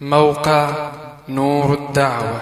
موقع نور الدعوة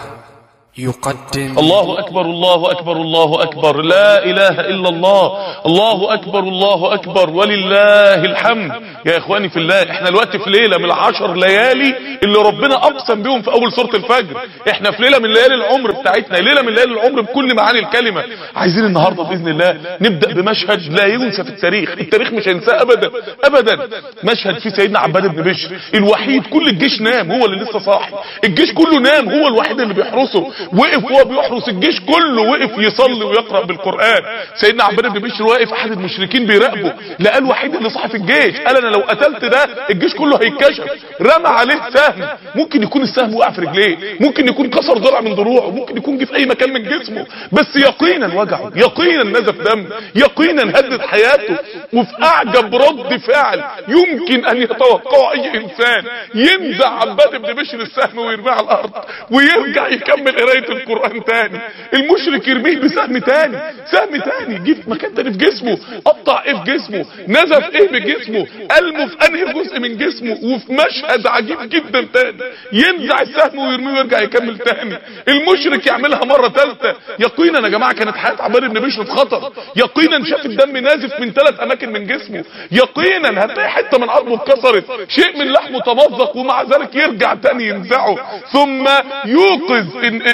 يقدم الله أكبر الله أكبر الله أكبر لا إله إلا الله الله أكبر الله أكبر ولله الحمد يا إخواني في الله إحنا الوقت في ليلة من العشر ليالي اللي ربنا أقسم بيهم في أول سورة الفجر إحنا في ليلة من ليالي العمر بتاعتنا ليلة من ليالي العمر بكل معاني الكلمة عايزين النهاردة بإذن الله نبدأ بمشهد لا ينسى في التاريخ التاريخ مش هينساه أبدا أبدا مشهد في سيدنا عباد بن بشر الوحيد كل الجيش نام هو اللي لسه صاحي الجيش كله نام هو الوحيد اللي بيحرسه وقف وهو بيحرس الجيش كله وقف يصلي ويقرأ بالقرآن سيدنا عباد بن بشر واقف احد المشركين بيراقبه لقى الوحيد اللي صاحي في الجيش قال انا لو قتلت ده الجيش كله هيتكشف رمى عليه سهم ممكن يكون السهم وقع في رجليه ممكن يكون كسر ضلع من ضلوعه ممكن يكون جه في اي مكان من جسمه بس يقينا وجعه يقينا نزف دم يقينا هدد حياته وفي اعجب رد فعل يمكن ان يتوقعه اي انسان ينزع عباد بن بشر السهم ويرميه على الارض ويرجع يكمل قرايه القران تاني المشرك يرميه بسهم تاني سهم تاني جه في مكان تاني في جسمه قطع ايه في جسمه نزف ايه بجسمه قلمه في انهي جزء من جسمه وفي مشهد عجيب جدا تاني ينزع السهم ويرميه ويرجع يكمل تاني المشرك يعملها مره ثالثه يقينا يا جماعه كانت حياه عباد بن بشر في خطر يقينا شاف الدم نازف من ثلاث اماكن من جسمه يقينا هتلاقي حته من عظمه اتكسرت شيء من لحمه تمزق ومع ذلك يرجع تاني ينزعه ثم يوقظ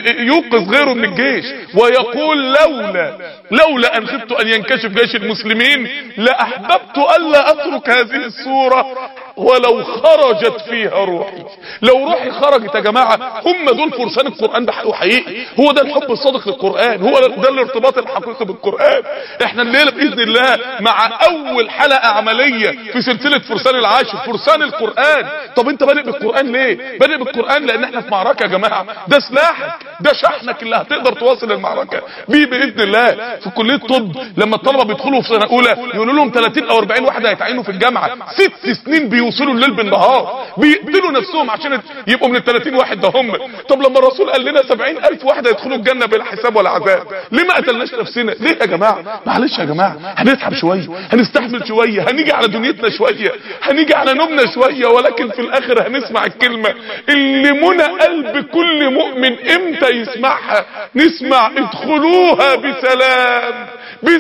يوقظ غيره من الجيش ويقول لولا لولا ان خفت ان ينكشف جيش المسلمين لاحببت الا اترك هذه الصوره ولو خرجت فيها روحي لو روحي خرجت يا جماعه هم دول فرسان القران ده حقيقي هو ده الحب الصادق للقران هو ده الارتباط الحقيقي بالقران احنا الليله باذن الله مع اول حلقه عمليه في سلسله فرسان العاشر فرسان القران طب انت بادئ بالقران ليه بادئ بالقران لان احنا في معركه يا جماعه ده سلاحك ده شحنك اللي هتقدر تواصل المعركه بيه باذن الله في كليه الطب لما الطلبه بيدخلوا في سنه اولى يقولوا لهم 30 او 40 واحد هيتعينوا في الجامعه ست سنين بيوصلوا الليل بالنهار بيقتلوا نفسهم عشان يبقوا من ال 30 واحد ده هم طب لما الرسول قال لنا 70000 واحد هيدخلوا الجنه بلا حساب ولا عذاب ليه ما قتلناش نفسنا ليه يا جماعه معلش يا جماعه هنتعب شويه هنستحمل شويه هنيجي على دنيتنا شويه هنيجي على نومنا شويه ولكن في الاخر هنسمع الكلمه اللي منى قلب كل مؤمن امتى يسمعها نسمع ادخلوها بسلام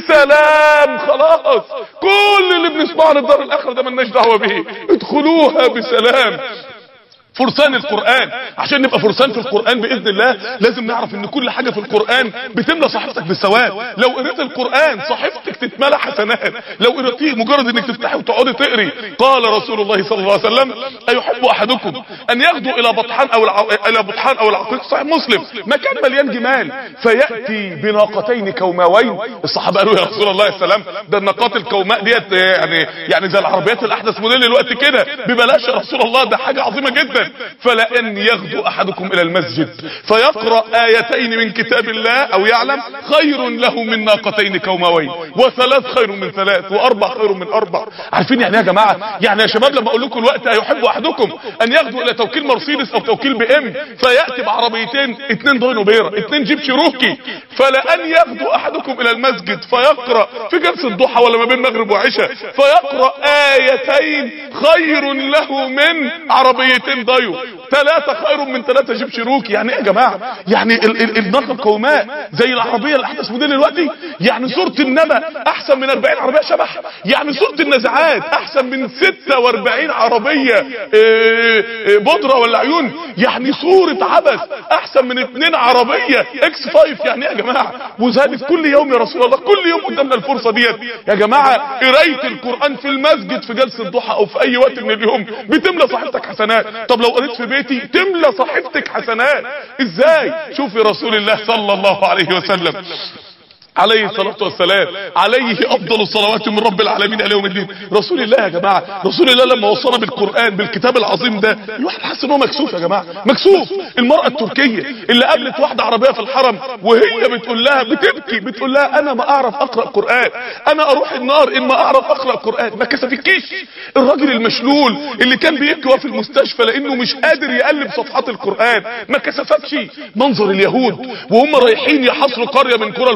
بسلام خلاص كل اللي بنسمعه عن الدار الاخره ده ملناش دعوه بيه ادخلوها بسلام فرسان القرآن عشان نبقى فرسان في القرآن بإذن الله لازم نعرف ان كل حاجة في القرآن بتملى صحيفتك بالثواب لو قريت القرآن صحيفتك تتملى حسنات لو قريتيه مجرد انك تفتحي وتقعدي تقري قال رسول الله صلى الله عليه وسلم ايحب احدكم ان يغدو الى بطحان او الع... الى بطحان او العقيق صحيح مسلم مكان مليان جمال فياتي بناقتين كوماوين الصحابه قالوا يا رسول الله السلام ده الناقات الكوماء ديت يعني يعني زي العربيات الاحدث موديل الوقت كده ببلاش يا رسول الله ده حاجه عظيمه جدا فلان يغدو احدكم الى المسجد فيقرأ ايتين من كتاب الله او يعلم خير له من ناقتين كوموين وثلاث خير من ثلاث واربع خير من اربع عارفين يعني ايه يا جماعة يعني يا شباب لما اقول لكم الوقت هيحب احدكم ان يغدو الى توكيل مرسيدس او توكيل بي ام فيأتي بعربيتين اتنين داينو بيرا اتنين جيب شيروكي فلان يغدو احدكم الى المسجد فيقرأ في جلسة الضحى ولا ما بين مغرب وعشاء فيقرأ ايتين خير له من عربيتين دايو ثلاثة خير من ثلاثة جيب شيروكي يعني ايه يا جماعة يعني النقل الكوماء زي العربية الاحدث موديل دلوقتي يعني صورة النبأ احسن من 40 عربية شبح يعني صورة النزعات احسن من 46 عربية بودرة ولا عيون يعني صورة عبث احسن من اتنين عربية اكس 5 يعني ايه يا جماعة وزادت كل يوم يا رسول الله كل يوم قدامنا الفرصة ديت يا جماعة قراية القرآن في المسجد في جلسة ضحى او في اي وقت من اليوم بتملى صحيفتك حسنات طب لو قريت في بيتي تملى صحيفتك حسنات ازاي شوفي رسول الله صلى الله عليه وسلم عليه الصلاة والسلام عليه افضل الصلوات من رب العالمين الى يوم الدين رسول الله يا جماعة رسول الله لما وصلنا بالقرآن بالكتاب العظيم ده الواحد حاسس ان هو مكسوف يا جماعة مكسوف المرأة التركية اللي قابلت واحدة عربية في الحرم وهي بتقول لها بتبكي بتقول لها انا ما اعرف اقرأ قرآن انا اروح النار ان ما اعرف اقرأ قرآن ما كسفتكيش الراجل المشلول اللي كان بيبكي في المستشفى لانه مش قادر يقلب صفحات القرآن ما كسفتش منظر اليهود وهم رايحين يحاصروا قرية من قرى الفلسطينيين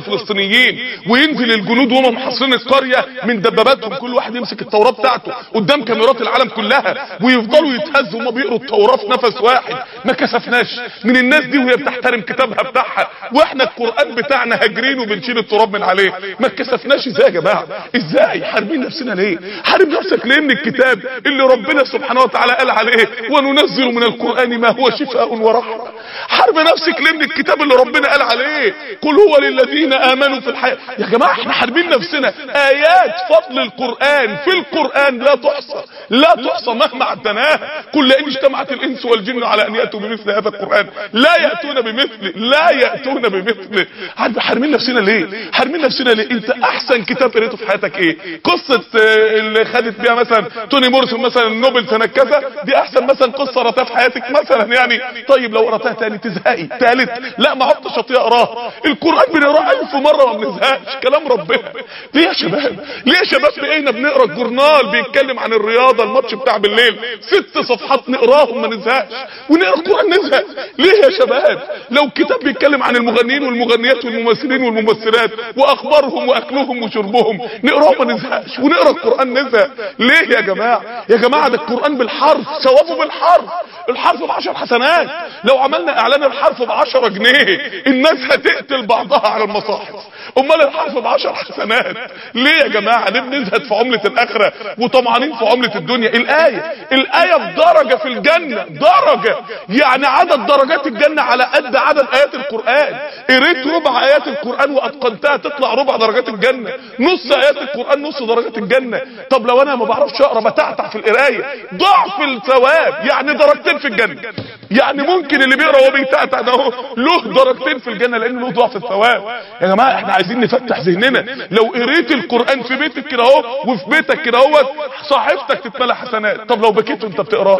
البابليين وينزل الجنود وهم محاصرين القريه من دباباتهم كل واحد يمسك التوراه بتاعته قدام كاميرات العالم كلها ويفضلوا يتهزوا وهم بيقروا التوراه في نفس واحد ما كسفناش من الناس دي وهي بتحترم كتابها بتاعها واحنا القران بتاعنا هاجرين وبنشيل التراب من عليه ما اتكسفناش ازاي يا جماعه ازاي حاربين نفسنا ليه حارب نفسك ليه من الكتاب اللي ربنا سبحانه وتعالى قال عليه وننزل من القران ما هو شفاء ورحمه حارب نفسك ليه من الكتاب اللي ربنا قال عليه قل هو للذين امنوا في الحياه يا جماعه احنا حاربين نفسنا ايات فضل القران في القران لا تحصى لا تحصى مهما عدناها قل لئن اجتمعت الانس والجن على ان ياتوا بمثل هذا القران لا ياتون بمثله لا ياتون بمثله عارف حارمين نفسنا ليه حارمين نفسنا ليه انت احسن كتاب قريته في حياتك ايه قصه آه، اللي خدت بيها مثلا توني مورسون مثلا النوبل سنه كذا دي احسن مثلا قصه قراتها في حياتك مثلا يعني طيب لو قراتها تاني تزهقي تالت لا ما عدتش اطيق اقراها القران بنقراه الف مره ما بنزهقش كلام ربنا ليه يا شباب ليه يا شباب بقينا بنقرا الجورنال بيتكلم عن الرياضه الماتش بتاع بالليل ست صفحات نقراهم ما نزهقش ونقرا القران نزهق ليه يا شباب لو كتاب بيتكلم عن المغنيين والمغنيات والممثلين والممثلات واخبارهم واكلهم وشربهم نقراه ما نزهقش ونقرا القران نزهق ليه يا جماعه يا جماعه ده القران بالحرف ثوابه بالحرف الحرف ب 10 حسنات لو عملنا اعلان الحرف ب 10 جنيه الناس هتقتل بعضها على المصاحف امال الحرف ب 10 حسنات ليه يا جماعه ليه بنزهد في عمله الاخره وطمعانين في عمله الدنيا الايه الايه بدرجه في الجنه درجه يعني عدد درجات الجنه على قد عدد ايات القران قريت ربع ايات القران واتقنتها تطلع ربع درجات الجنه نص ايات القران نص درجات الجنه طب لو انا ما بعرفش اقرا بتعتع في القرايه ضعف الثواب يعني درجتين في الجنه يعني ممكن اللي بيقرا وهو بيتعتع ده هو له درجتين في الجنه لان له ضعف الثواب يا جماعه احنا عايزين نفتح ذهننا لو قريت القران في بيتك كده اهو وفي بيتك كده اهو صحيفتك تتملى حسنات طب لو بكيت وانت بتقرا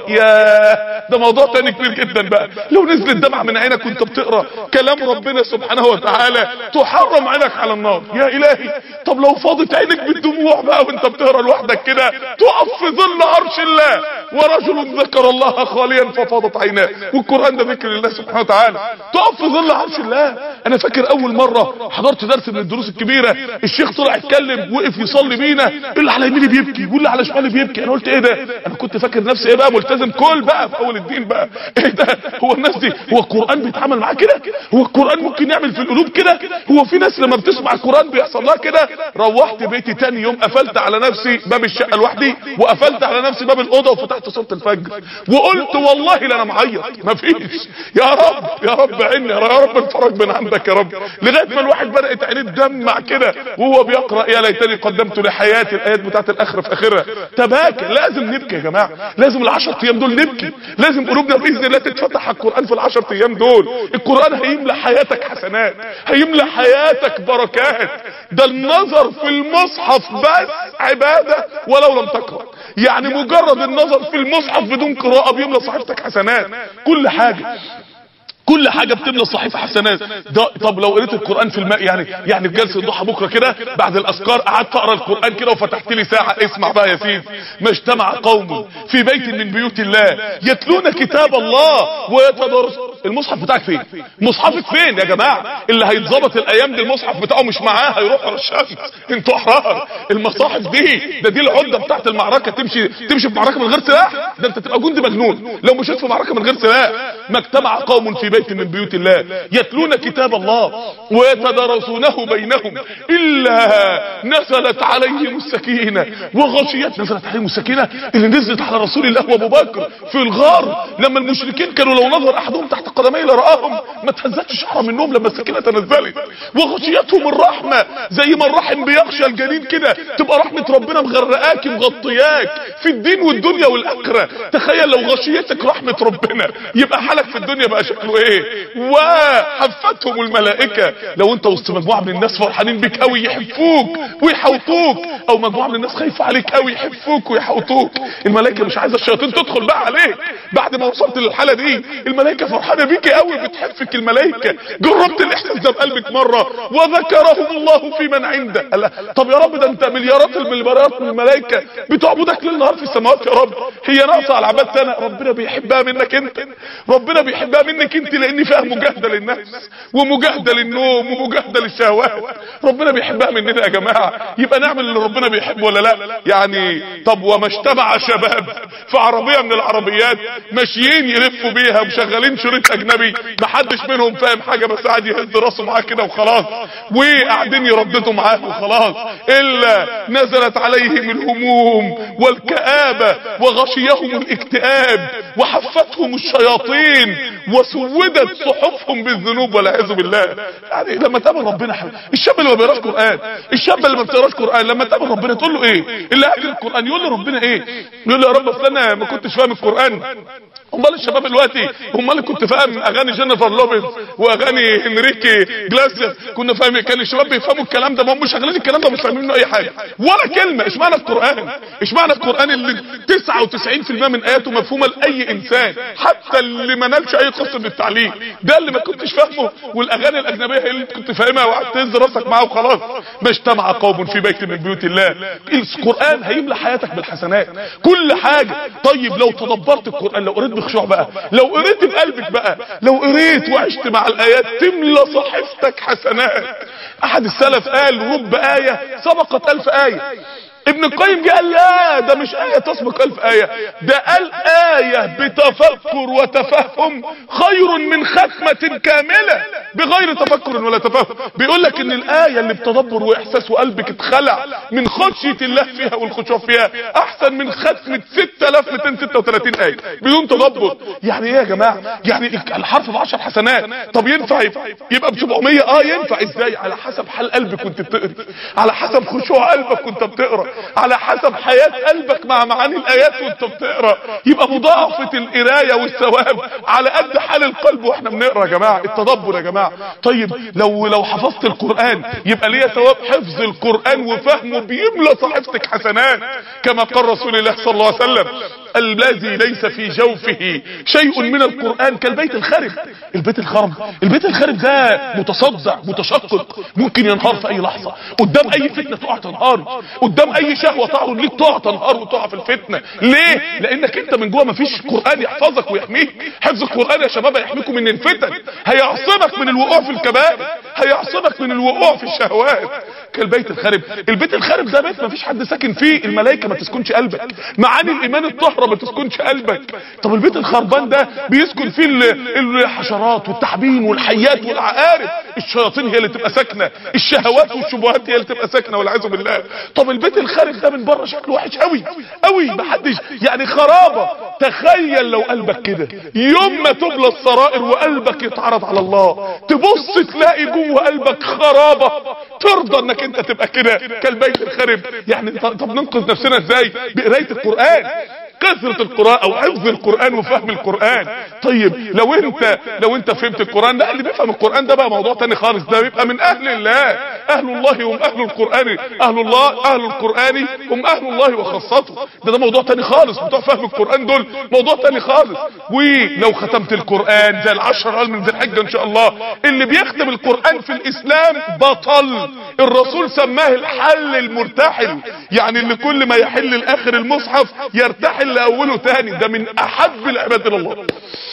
يا ده موضوع تاني كبير جدا بقى لو نزلت دمعه من عينك وانت بتقرا كلام ربنا سبحانه وتعالى تحرم عينك على النار يا الهي طب لو فاضت عينك بالدموع بقى وانت بتقرا لوحدك كده تقف في ظل عرش الله ورجل ذكر الله خاليا ففاضت عيناه والقران ده ذكر الله سبحانه وتعالى تقف في ظل عرش الله انا فاكر اول مره حضرت درس من الدروس الكبيره الشيخ طلع يتكلم وقف يصلي بينا اللي على يميني بيبكي واللي على شمالي بيبكي انا قلت ايه ده انا كنت فاكر نفسي ايه بقى ملتزم كل بقى في اول الدين بقى ايه ده هو الناس دي هو القران بيتعامل معاه كده هو القران ممكن يعمل في القلوب كده هو في ناس لما بتسمع القران بيحصل لها كده روحت بيتي تاني يوم قفلت على نفسي باب الشقه لوحدي وقفلت على نفسي باب الاوضه وفتحت صوره الفجر وقلت والله لا انا معيط مفيش يا رب يا رب عيني يا رب الفرج من عندك يا رب لغايه ما الواحد بدات عينيه تدمع كده وهو بيقرا يا ليتني قدمت لحياتي الايات بتاعت الاخره في اخرها تباكى لازم نبكي يا جماعه لازم العشر ايام دول نبكي لازم قلوبنا باذن الله تتفتح على القران في العشر ايام دول القران هيملى حياتك حسنات هيملى حياتك بركات ده النظر في المصحف بس عباده ولو لم تقرا يعني مجرد النظر في المصحف بدون قراءه بيملى صحيفتك حسنات كل حاجه كل حاجه بتملى الصحيفه حسنات ده طب لو قريت القران في الماء يعني يعني في جلسه الضحى بكره كده بعد الاذكار قعدت اقرا القران كده وفتحت لي ساعه اسمع بقى يا سيدي ما اجتمع قوم في بيت من بيوت الله يتلون كتاب الله ويتدارس المصحف بتاعك فين مصحفك فين يا جماعه اللي هيتظبط الايام دي المصحف بتاعه مش معاه هيروح على الشمس انتوا احرار المصاحف دي ده دي العده بتاعت المعركه تمشي تمشي في معركه من غير سلاح ده انت تبقى جندي مجنون لو مشيت في معركه من غير سلاح ما اجتمع قوم في بيت من بيوت الله يتلون كتاب الله ويتدارسونه بينهم الا نزلت عليهم السكينه وغشيت نزلت عليهم السكينه اللي نزلت على رسول الله وابو بكر في الغار لما المشركين كانوا لو نظر احدهم تحت قدميه لراهم ما تهزتش شعره منهم لما السكينه تنزلت وغشيتهم الرحمه زي ما الرحم بيغشى الجنين كده تبقى رحمه ربنا مغرقاك مغطياك في الدين والدنيا والاخره تخيل لو غشيتك رحمه ربنا يبقى حالك في الدنيا بقى شكله ايه وحفتهم الملائكه لو انت وسط مجموعه من الناس فرحانين بيك قوي يحفوك ويحوطوك او مجموعه من الناس خايفه عليك قوي يحفوك ويحوطوك الملائكه مش عايزه الشياطين تدخل بقى عليك بعد ما وصلت للحاله دي الملائكه فرحانه فرحانه بيكي قوي بتحفك الملائكه جربت الاحساس ده بقلبك مره وذكرهم الله في من عنده قال لها، طب يا رب ده انت مليارات المليارات من الملائكه بتعبدك ليل نهار في السماوات يا رب هي ناقصه على عباد سنه ربنا بيحبها منك انت ربنا بيحبها منك انت لان فيها مجاهده للنفس ومجاهده للنوم ومجاهده للشهوات ربنا بيحبها مننا يا جماعه يبقى نعمل اللي ربنا بيحبه ولا لا يعني طب وما اجتمع شباب في عربيه من العربيات ماشيين يلفوا بيها ومشغلين شريط اجنبي محدش منهم فاهم حاجه بس قاعد يهز راسه معاه كده وخلاص وقاعدين يرددوا معاه وخلاص الا نزلت عليهم الهموم والكآبه وغشيهم الاكتئاب وحفتهم الشياطين وسودت صحفهم بالذنوب والعياذ بالله يعني لما تقابل ربنا حبيبي الشاب اللي ما بيقراش قران الشاب اللي ما بيقراش قران لما تقابل ربنا تقول له ايه اللي قاعد القران يقول له ربنا ايه يقول له يا رب اصل انا ما كنتش فاهم القران امال الشباب دلوقتي امال اللي كنت فاهم اغاني جينيفر لوبيز واغاني هنريكي جلاسياس كنا فاهم كان الشباب بيفهموا الكلام ده ما هم شغالين الكلام ده مش فاهمين منه اي حاجه ولا كلمه ايش معنى القران ايش معنى القران اللي 99% من اياته مفهومه لاي انسان حتى اللي ما نالش اي قسم من التعليم ده اللي ما كنتش فاهمه والاغاني الاجنبيه هي اللي كنت فاهمها وقعدت تهز راسك معاه وخلاص ما اجتمع قوم في بيت من بيوت الله القران هيملى حياتك بالحسنات كل حاجه طيب لو تدبرت القران لو قريت بخشوع بقى لو قريت بقلبك بقى لو قريت وعشت مع الايات تملى صحيفتك حسنات احد السلف قال رب ايه سبقت الف ايه ابن القيم جه قال لا ده مش آية تسبق ألف آية ده قال آية بتفكر وتفهم خير من ختمة كاملة بغير تفكر ولا تفهم بيقول لك ان الآية اللي بتدبر وإحساس وقلبك اتخلع من خشية الله فيها والخشوع فيها أحسن من ختمة 6236 آية بدون تدبر يعني ايه يا جماعة يعني الحرف بعشر حسنات طب ينفع يبقى ب 700 اه ينفع ازاي على حسب حال قلبك كنت بتقري على حسب خشوع قلبك كنت بتقرا على حسب حياة قلبك مع معاني الايات وانت بتقرا يبقى مضاعفة القراية والثواب على قد حال القلب واحنا بنقرا يا جماعة التدبر يا جماعة طيب لو لو حفظت القرآن يبقى ليا ثواب حفظ القرآن وفهمه بيملى صحيفتك حسنات كما قال رسول الله صلى الله عليه وسلم الذي ليس في جوفه شيء من القرآن كالبيت الخرب البيت الخرب البيت الخرب ده متصدع متشقق ممكن ينهار في اي لحظة قدام اي فتنة تقع تنهار قدام اي شهوة تعرض ليك تقع تنهار وتقع في الفتنة ليه لانك انت من جوه مفيش قرآن يحفظك ويحميك حفظ القرآن يا شباب هيحميكم من الفتن هيعصمك من الوقوع في الكبائر هيعصمك من الوقوع في الشهوات كالبيت الخرب البيت الخرب ده بيت مفيش حد ساكن فيه الملائكة ما تسكنش قلبك معاني الايمان الطهرة ما تسكنش قلبك طب البيت الخربان ده بيسكن فيه الحشرات والتعبين والحيات والعقارب الشياطين هي اللي تبقى ساكنه الشهوات والشبهات هي اللي تبقى ساكنه والعياذ بالله طب البيت الخارج ده من بره شكله وحش قوي قوي محدش يعني خرابه تخيل لو قلبك كده يوم ما تبلى السرائر وقلبك يتعرض على الله تبص تلاقي جوه قلبك خرابه ترضى انك انت تبقى كده كالبيت الخرب يعني طب ننقذ نفسنا ازاي بقرايه القران كثرة القراءة وحفظ القرآن وفهم القرآن طيب لو انت لو انت فهمت القرآن ده اللي بيفهم القرآن ده بقى موضوع تاني خالص ده بيبقى من اهل الله اهل الله هم اهل القرآن اهل الله اهل القرآن هم اهل الله وخاصته ده ده موضوع تاني خالص بتوع فهم القرآن دول موضوع تاني خالص ولو ختمت القرآن زي العشر قال من ذي الحجة ان شاء الله اللي بيختم القرآن في الاسلام بطل الرسول سماه الحل المرتحل يعني اللي كل ما يحل الاخر المصحف يرتحل لاوله تاني ده من احب العباد الى الله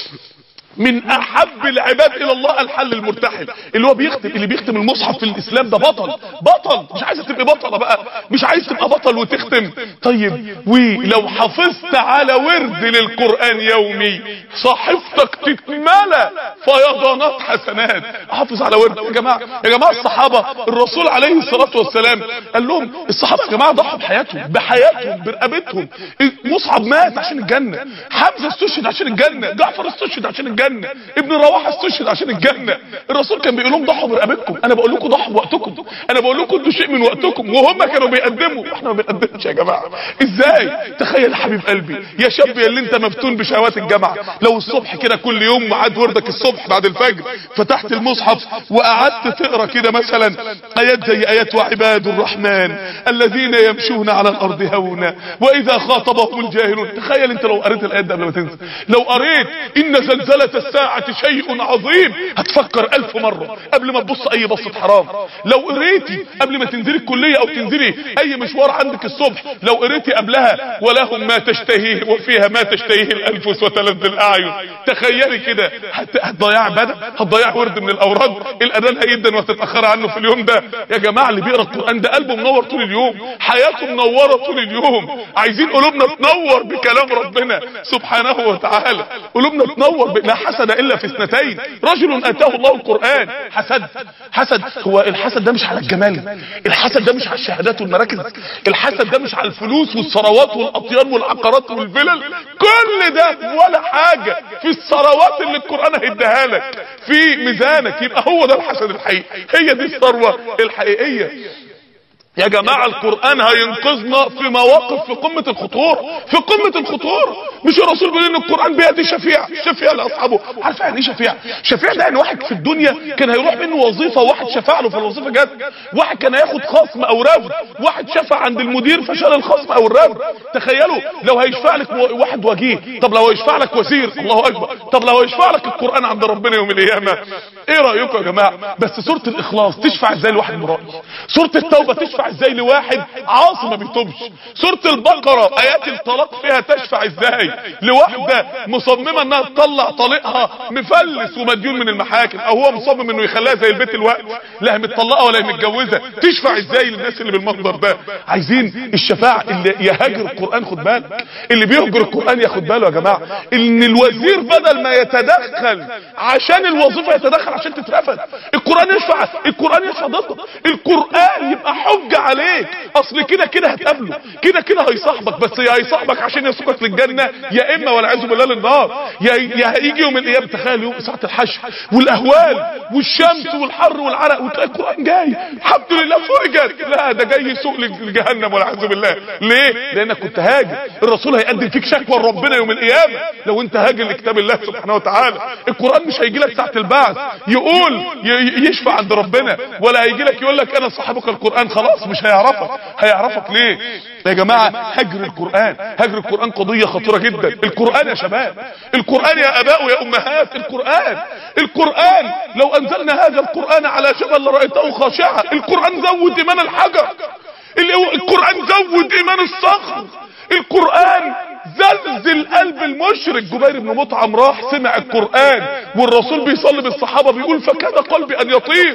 من احب العباد الى الله الحل المرتحل اللي هو بيختم اللي بيختم المصحف في الاسلام ده بطل بطل مش عايز تبقى بطلة بقى مش عايز تبقى بطل وتختم طيب ولو حافظت على ورد للقرآن يومي صحيفتك تتملى فيضانات حسنات حافظ على ورد يا جماعة يا جماعة الصحابة الرسول عليه الصلاة والسلام قال لهم الصحابة يا جماعة ضحوا بحياتهم بحياتهم برقبتهم مصعب مات عشان الجنة حمزة استشهد عشان الجنة جعفر استشهد عشان الجنة ابن رواحه استشهد عشان الجنه الرسول كان بيقول لهم ضحوا برقبتكم انا بقول لكم ضحوا بوقتكم انا بقول لكم ادوا شيء من وقتكم وهم كانوا بيقدموا احنا ما بنقدمش يا جماعه ازاي تخيل يا حبيب قلبي يا شاب يا اللي انت مفتون بشهوات الجامعه لو الصبح كده كل يوم ميعاد وردك الصبح بعد الفجر فتحت المصحف وقعدت تقرا كده مثلا ايات زي ايات وعباد الرحمن الذين يمشون على الارض هونا واذا خاطبهم الجاهلون تخيل انت لو قريت الايات ده قبل ما تنسى لو قريت ان زلزله الساعة شيء عظيم هتفكر الف مرة قبل ما تبص اي بصة حرام لو قريتي قبل ما تنزلي الكلية او تنزلي اي مشوار عندك الصبح لو قريتي قبلها ولهم ما تشتهيه وفيها ما تشتهيه الانفس وتلذ الاعين تخيلي كده هت- هتضيع عبادة هتضيع ورد من الاوراد الاذان هيدا وتتاخر عنه في اليوم ده يا جماعة اللي بيقرا القرآن ده قلبه منور طول اليوم حياته منورة طول اليوم عايزين قلوبنا تنور بكلام ربنا سبحانه وتعالى قلوبنا تنور ب- لا حسد الا في اثنتين رجل اتاه الله القرآن حسد حسد هو الحسد ده مش على الجمال الحسد ده مش على الشهادات والمراكز الحسد ده مش على الفلوس والثروات والاطيان والعقارات والفلل كل ده ولا حاجة في الثروات اللي القرآن هيديها لك في ميزانك يبقى هو ده الحسد الحقيقي هي دي الثروة الحقيقية يا جماعة القرآن هينقذنا في مواقف في قمة الخطورة في قمة الخطورة مش الرسول بيقول ان القرآن بيدي شفيع شفيع لاصحابه عارف يعني ايه شفيع شفيع ده يعني واحد في الدنيا كان هيروح منه وظيفة واحد شفع له فالوظيفة جت واحد كان هياخد خصم او رفض واحد شفع عند المدير فشال الخصم او الرفض تخيلوا لو هيشفع لك و- واحد وجيه طب لو هيشفع لك وزير الله اكبر طب لو هيشفع لك القرآن عند ربنا يوم القيامة ايه رأيكم يا جماعة بس سورة الاخلاص تشفع ازاي لواحد مرائي سورة التوبة تشفع ازاي لواحد عاصي ما بيتوبش سورة البقرة ايات الطلاق فيها تشفع ازاي لواحدة مصممة انها تطلع طليقها مفلس ومديون من المحاكم او هو مصمم انه يخليها زي البيت الوقت لا هي متطلقة ولا هي متجوزة تشفع ازاي للناس اللي بالمنظر ده عايزين الشفاعة اللي يهاجر القرآن خد بالك اللي بيهجر القرآن ياخد باله يا جماعة ان الوزير بدل ما يتدخل عشان الوظيفة يتدخل عشان تترفد القرآن يشفع القرآن يشفع ضدك القرآن يبقى حجة عليك اصل كده كده هتقابله كده كده هيصاحبك بس يا هيصاحبك عشان يسوقك للجنة يا اما والعياذ بالله للنار يا يا هيجي يوم القيامة تخيل يوم ساعة الحشر والاهوال والشمس والحر والعرق وتلاقي القرآن جاي الحمد لله فرجت لا ده جاي يسوق لجهنم والعياذ بالله ليه لانك كنت هاجر الرسول هيقدم فيك شكوى لربنا يوم القيامة لو انت هاجر لكتاب الله سبحانه وتعالى القرآن مش هيجي لك ساعة البعث يقول ي- يشفع عند ربنا ولا هيجي لك يقول لك انا صاحبك القرآن خلاص مش هيعرفك هيعرفك ليه يا جماعة هجر القرآن هجر القرآن قضية خطيرة جدا القرآن يا شباب القرآن يا اباء ويا امهات القرآن القرآن لو انزلنا هذا القرآن على جبل لرأيته خاشعا القرآن زود ايمان الحجر ال- القرآن زود ايمان الصخر القرآن زلزل قلب المشرك جبير بن مطعم راح سمع القرآن والرسول بيصلي بالصحابة بيقول فكاد قلبي ان يطير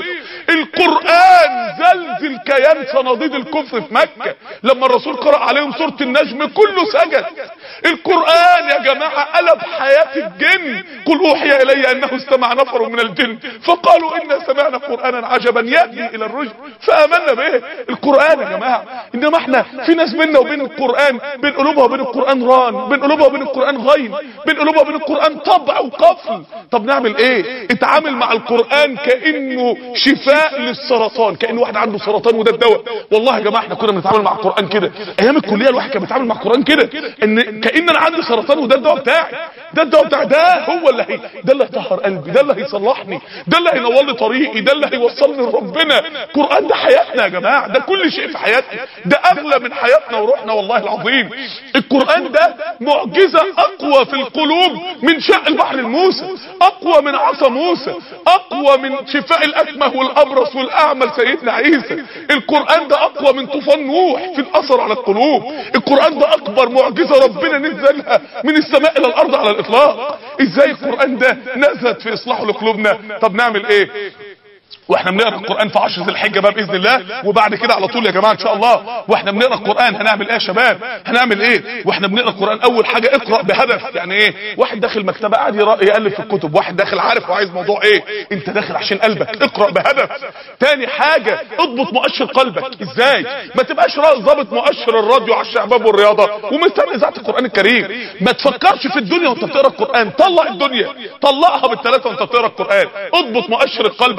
القرآن زلزل كيان صناديد الكفر في مكة لما الرسول قرأ عليهم سورة النجم كله سجد القرآن يا جماعة قلب حياة الجن قل اوحي الي انه استمع نفر من الجن فقالوا انا سمعنا قرآنا عجبا يهدي الى الرشد فامنا به القرآن يا جماعة انما احنا في ناس بيننا وبين القرآن بين قلوبها وبين القرآن ران بين قلوبها وبين القرآن غين بين قلوبها وبين القرآن طبع وقفل طب نعمل ايه اتعامل مع القرآن كأنه شفاء للسرطان كأنه واحد عنده سرطان وده الدواء والله يا جماعة احنا كنا بنتعامل مع القرآن كده ايام الكلية الواحد كان بيتعامل مع القرآن كده ان كأن انا عندي سرطان وده الدواء بتاعي ده الدواء بتاعي ده هو اللي هي ده اللي هيطهر قلبي ده اللي هيصلحني ده اللي هينور لي طريقي ده اللي هيوصلني لربنا القرآن ده حياتنا يا جماعة ده كل شيء في حياتنا ده اغلى من حياتنا وروحنا والله العظيم القرآن ده معجزة اقوى في القلوب من شق البحر الموسى اقوى من عصا موسى اقوى من شفاء الاكمه والابرص والاعمى سيدنا عيسى القرآن ده اقوى من طوفان نوح في الاثر على القلوب القرآن ده اكبر معجزة ربنا نزلها من السماء الى الارض على الاطلاق ازاي القرآن ده نزلت في اصلاحه لقلوبنا طب نعمل ايه واحنا بنقرا القران في عشر ذي الحجه بقى باذن الله وبعد كده على طول يا جماعه ان شاء الله واحنا بنقرا القران هنعمل ايه يا شباب هنعمل ايه واحنا بنقرا القران اول حاجه اقرا بهدف يعني ايه واحد داخل مكتبه قاعد يقرا- يالف في الكتب واحد داخل عارف وعايز موضوع ايه انت داخل عشان قلبك اقرا بهدف تاني حاجه اضبط مؤشر قلبك ازاي ما تبقاش را- ظابط مؤشر الراديو على الشباب والرياضه ومستني اذاعه القران الكريم ما تفكرش في الدنيا وانت بتقرا القران طلع الدنيا طلعها بالثلاثه وانت بتقرا القران اضبط مؤشر القلب على الاخره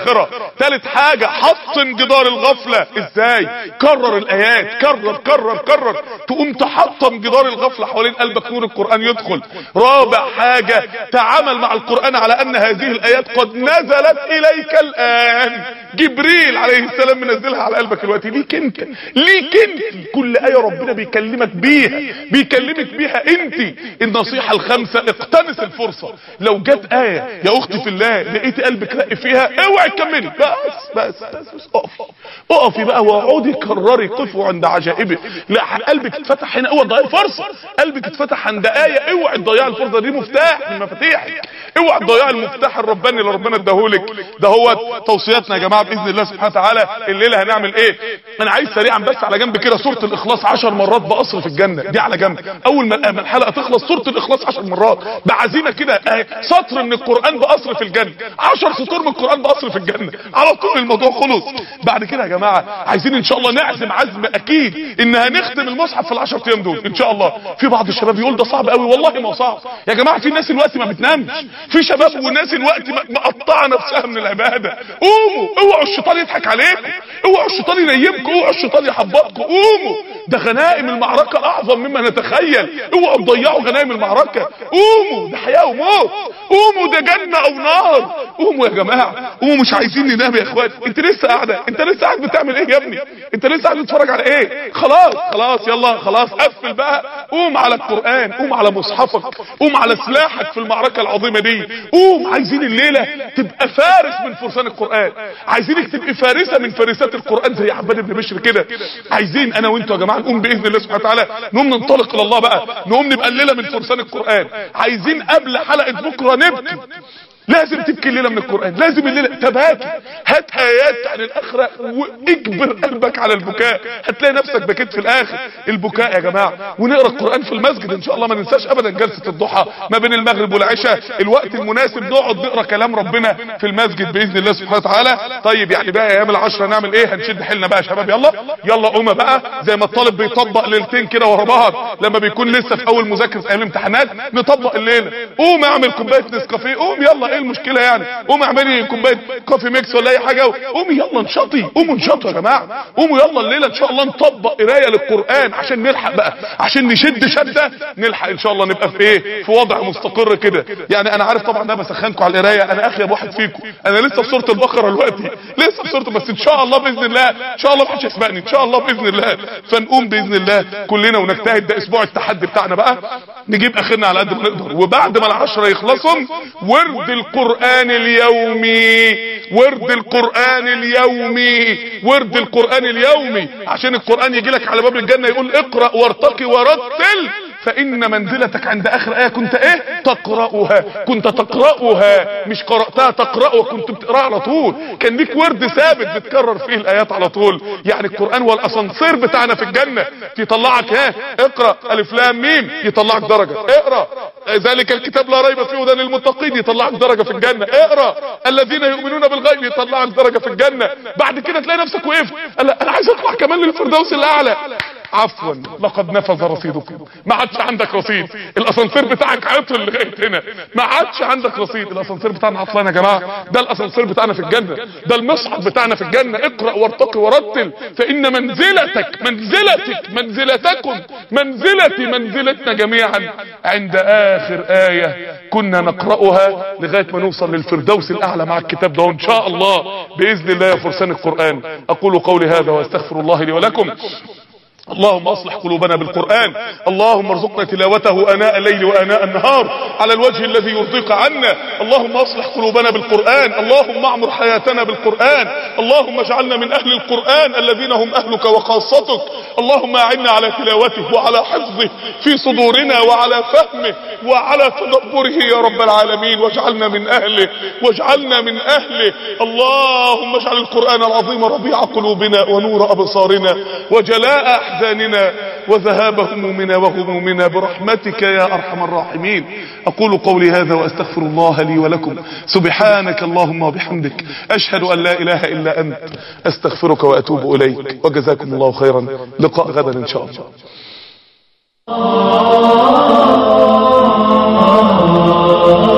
الاخره ثالث حاجه حطم جدار الغفله ازاي كرر الايات كرر كرر كرر تقوم تحطم جدار الغفله حوالين قلبك نور القران يدخل رابع حاجه تعامل مع القران على ان هذه الايات قد نزلت اليك الان جبريل عليه السلام منزلها على قلبك دلوقتي ليك انت ليك انت كل ايه ربنا بيكلمك بيها بيكلمك بيها انت النصيحه الخامسه اقتنص الفرصه لو جت ايه يا اختي في الله لقيتي قلبك رق فيها اوعي تكملي بس بس بس, بس اقف اقفي بقى واقعدي كرري قفوا عند عجائبه لا قلبك اتفتح هنا اوعي تضيعي الفرصه قلبك اتفتح عند ايه اوعي تضيعي الفرصه دي مفتاح من مفاتيحك اوعي تضيعي المفتاح الرباني اللي ربنا اداهولك ده هو توصياتنا يا جماعه باذن الله سبحانه وتعالى الليله هنعمل ايه انا عايز سريعا بس على جنب كده سوره الاخلاص 10 مرات بقصر في الجنه دي على جنب اول ما ما الحلقه تخلص سوره الاخلاص 10 مرات بعزيمه كده اهي سطر من القران بقصر في الجنه 10 سطور من القران بقصر في الجنه على طول الموضوع خلص بعد كده يا جماعه عايزين ان شاء الله نعزم عزم اكيد ان هنختم المصحف في ال10 ايام دول ان شاء الله في بعض الشباب يقول ده صعب قوي والله ما هو صعب يا جماعه في ناس الوقت ما بتنامش في شباب وناس الوقت مقطعه نفسها من العباده قوموا اوعوا الشيطان يضحك عليكم اوعوا الشيطان ينيمكم اوعوا الشيطان يحبطكم قوموا ده غنائم المعركه اعظم مما نتخيل اوعوا تضيعوا غنائم المعركه قوموا ده حياه وموت قوموا ده جنه او نار قوموا يا جماعه قوموا مش عايزين ننام يا اخوات انت لسه قاعده انت لسه قاعد بتعمل ايه يا ابني انت لسه قاعد بتتفرج على ايه خلاص خلاص يلا خلاص قفل بقى قوم على القران قوم على مصحفك قوم على سلاحك في المعركه العظيمه دي قوم عايزين الليله تبقى فارس من فرسان القران عايزينك تبقي فارسه من فارسات القران زي عباد بن بشر كده عايزين انا وانتوا يا جماعه نقوم باذن الله سبحانه وتعالى نقوم ننطلق الى الله بقى نقوم نبقى الليله من فرسان القران عايزين قبل حلقه بكره نبكي لازم تبكي الليله من القران لازم الليله تباكي هات ايات عن الاخره واجبر قلبك على البكاء هتلاقي نفسك بكيت في الاخر البكاء يا جماعه ونقرا القران في المسجد ان شاء الله ما ننساش ابدا جلسه الضحى ما بين المغرب والعشاء الوقت المناسب نقعد نقرا كلام ربنا في المسجد باذن الله سبحانه وتعالى طيب يعني بقى ايام العشره نعمل ايه هنشد حيلنا بقى يا شباب يلا يلا قوم بقى زي ما الطالب بيطبق ليلتين كده ورا بعض لما بيكون لسه في اول مذاكره ايام الامتحانات نطبق الليله قوم اعمل كوبايه نسكافيه قوم يلا ايه المشكله يعني قوم اعملي كوبايه كوفي ميكس ولا اي حاجه قومي يلا انشطي قوموا انشطوا يا جماعه قوموا يلا الليله ان شاء الله نطبق قرايه للقران عشان نلحق بقى عشان نشد شده نلحق ان شاء الله نبقى في ايه في وضع مستقر كده يعني انا عارف طبعا ده بسخنكم على القرايه انا اخي واحد فيكم انا لسه في سوره البقره دلوقتي لسه في سوره بس ان شاء الله باذن الله ان شاء الله محدش يسبقني ان شاء الله باذن الله فنقوم باذن الله كلنا ونجتهد ده اسبوع التحدي بتاعنا بقى نجيب اخرنا على قد ما نقدر وبعد ما العشره يخلصوا ورد القران اليومي ورد القرآن اليومي ورد القرآن اليومي عشان القرآن يجي لك على باب الجنة يقول اقرأ وارتقي ورتل فإن منزلتك عند آخر آية كنت إيه تقرأها كنت تقرأها مش قرأتها تقرأها كنت بتقرأها على طول كان ليك ورد ثابت بتكرر فيه الآيات على طول يعني القرآن والأسانسير بتاعنا في الجنة يطلعك ها اقرأ ألف لام ميم يطلعك درجة اقرأ ذلك الكتاب لا ريب فيه هدى للمتقين يطلعك درجة في الجنة اقرأ الذين يؤمنون بالغيب يطلعك درجة في الجنة بعد كده تلاقي نفسك وقفت انا عايز اطلع كمان للفردوس الاعلى عفوا لقد نفذ رصيدكم ما عادش عندك رصيد الاسانسير بتاعك عطل لغايه هنا ما عادش عندك رصيد الاسانسير بتاعنا عطلان يا جماعه ده الاسانسير بتاعنا في الجنه ده المصعد بتاعنا في الجنه اقرا وارتقي ورتل فان منزلتك منزلتك منزلتكم منزلتي منزلتنا جميعا عند اخر ايه كنا نقراها لغايه ما نوصل للفردوس الاعلى مع الكتاب ده وان شاء الله باذن الله يا فرسان القران اقول قولي هذا واستغفر الله لي ولكم اللهم اصلح قلوبنا بالقرآن اللهم ارزقنا تلاوته اناء الليل واناء النهار على الوجه الذي يرضيك عنا اللهم اصلح قلوبنا بالقرآن اللهم اعمر حياتنا بالقرآن اللهم اجعلنا من اهل القرآن الذين هم اهلك وخاصتك اللهم اعنا على تلاوته وعلى حفظه في صدورنا وعلى فهمه وعلى تدبره يا رب العالمين واجعلنا من اهله واجعلنا من اهله اللهم اجعل القرآن العظيم ربيع قلوبنا ونور ابصارنا وجلاء احزاننا وذهاب همومنا وغمومنا برحمتك يا ارحم الراحمين اقول قولي هذا واستغفر الله لي ولكم سبحانك اللهم وبحمدك اشهد ان لا اله الا انت استغفرك واتوب اليك وجزاكم الله خيرا لقاء غدا ان شاء الله